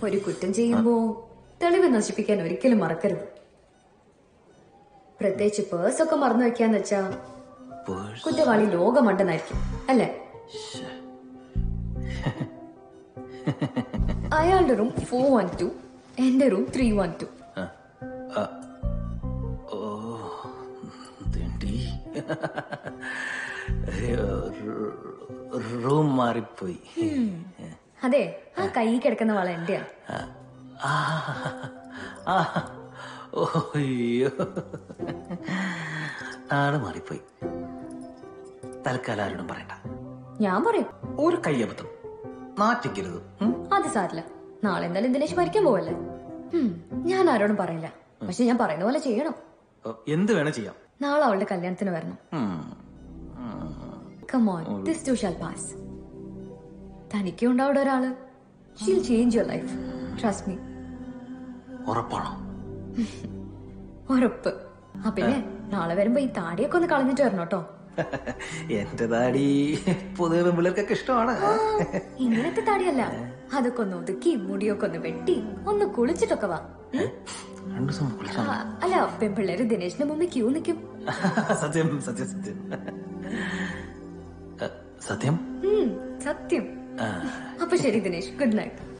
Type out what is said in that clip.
ഒരു കുറ്റം ചെയ്യുമ്പോ തെളിവ് നശിപ്പിക്കാൻ ഒരിക്കലും മറക്കരുത് പ്രത്യേകിച്ച് പേഴ്സ് ഒക്കെ മറന്നു വെക്കാന്ന് വെച്ചാ പേഴ്സ് കുറ്റവാളി ലോകമണ്ടെന്നായിരിക്കും അല്ലേ അയാളുടെ റൂം ഫോർ വൺ ടു എന്റെ റൂം ത്രീ വൺ ടു ഓ തേണ്ടി റൂം മാറിപ്പോയി അതെ ആ കൈ കിടക്കുന്ന വള എന്റെയാ ആ, ആ, ഓ, അയ്യോ ആള് മാറിപ്പോയി തൽക്കാലം ആരോടും പറയണ്ട ഞാൻ പറയും ഒരു കയ്യബദ്ധം നാറ്റിക്കരുത് ഉം? അത് സാരില്ല നാളെ എന്തായാലും ദിനേശ് മരിക്കാൻ പോവല്ലേ ഉം, ഞാൻ ആരോടും പറയില്ല പക്ഷെ ഞാൻ പറയുന്ന പോലെ ചെയ്യണം ഓ, എന്ത് വേണം ചെയ്യാം നാളെ അവളുടെ കല്യാണത്തിന് വരണം ഉം. ഉം. Come on this too shall pass തനിക്കും ഉണ്ടാവിടെ ഒരാള് she'll change your life trust me ഉറപ്പാണോ ഉറപ്പ് ആ പിന്നെ നാളെ വരുമ്പോ ഈ താടിയൊക്കെ ഒന്ന് കളഞ്ഞിട്ട് വരണം കേട്ടോ എന്റെ താടി പൊതുവെ പെൺപിള്ളേർക്കൊക്കെ ഇഷ്ടമാണ് ഇങ്ങനത്തെ താടിയല്ല അതൊക്കെ ഒന്ന് ഒതുക്കി മുടിയൊക്കെ ഒന്ന് വെട്ടി ഒന്ന് കുളിച്ചിട്ടൊക്കെ വാ രണ്ടു ദിവസം കുളിച്ചാ ആ, അല്ല പെൺപിള്ളേര് ദിനേശിന്റെ മുമ്പിൽ ക്യൂ നിൽക്കും സത്യം സത്യം സത്യം അ, സത്യം ഉം, സത്യം ആ, അപ്പൊ ശരി ദിനേശ് ഗുഡ് നൈറ്റ്